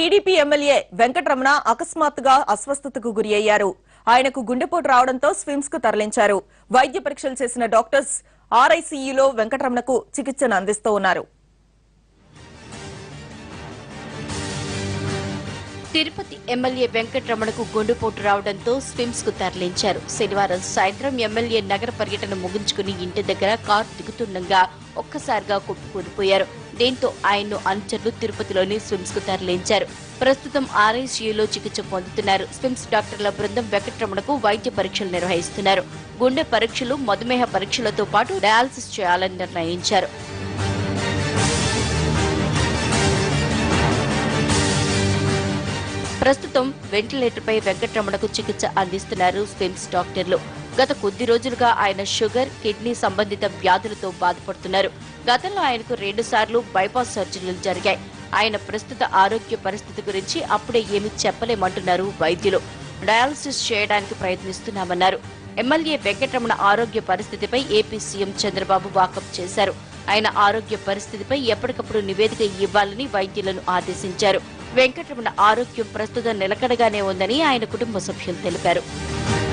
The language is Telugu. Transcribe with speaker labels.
Speaker 1: టీడీపీ ఎమ్మెల్యే వెంకటరమణ అకస్మాత్తుగా అస్వస్థతకు గురి అయ్యారు ఆయనకు గుండెపోటు రావడంతో స్విమ్స్ కు తరలించారు వైద్య పరీక్షలు చేసిన డాక్టర్స్ ఆర్ఐసీయూలో వెంకటరమణకు చికిత్సను అందిస్తూ ఉన్నారు
Speaker 2: తిరుపతి ఎమ్మెల్యే వెంకటరమణకు గుండెపోటు రావడంతో స్విమ్స్ కు తరలించారు శనివారం సాయంత్రం ఎమ్మెల్యే నగర పర్యటన ముగించుకుని ఇంటి దగ్గర కారు దిగుతుండగా ఒక్కసారిగా కుప్పకూలిపోయారు దీంతో ఆయన్ను అనుచరులు తిరుపతిలోని స్విమ్స్ కు తరలించారు ప్రస్తుతం ఆర్ఐసీయూలో చికిత్స పొందుతున్నారు స్విమ్స్ డాక్టర్ల బృందం వెంకటరమణకు వైద్య పరీక్షలు నిర్వహిస్తున్నారు గుండె పరీక్షలు మధుమేహ పరీక్షలతో పాటు డయాలసిస్ చేయాలని నిర్ణయించారు ప్రస్తుతం వెంటిలేటర్పై వెంకటరమణకు చికిత్స అందిస్తున్నారు స్విమ్స్ డాక్టర్లు గత కొద్ది రోజులుగా ఆయన షుగర్ కిడ్నీ సంబంధిత వ్యాధులతో బాధపడుతున్నారు గతంలో ఆయనకు రెండు సార్లు బైపాస్ సర్జరీలు జరిగాయి ఆయన ప్రస్తుత ఆరోగ్య పరిస్థితి గురించి అప్పుడే ఏమీ చెప్పలేమంటున్నారు వైద్యులు డయాలసిస్ చేయడానికి ప్రయత్నిస్తున్నామన్నారు ఎమ్మెల్యే వెంకటరమణ ఆరోగ్య పరిస్థితిపై ఏపీ సీఎం చంద్రబాబు వాకప్ చేశారు ఆయన ఆరోగ్య పరిస్థితిపై ఎప్పటికప్పుడు నివేదిక ఇవ్వాలని వైద్యులను ఆదేశించారు వెంకటరమణ ఆరోగ్యం ప్రస్తుతం నిలకడగానే ఉందని ఆయన కుటుంబ సభ్యులు తెలిపారు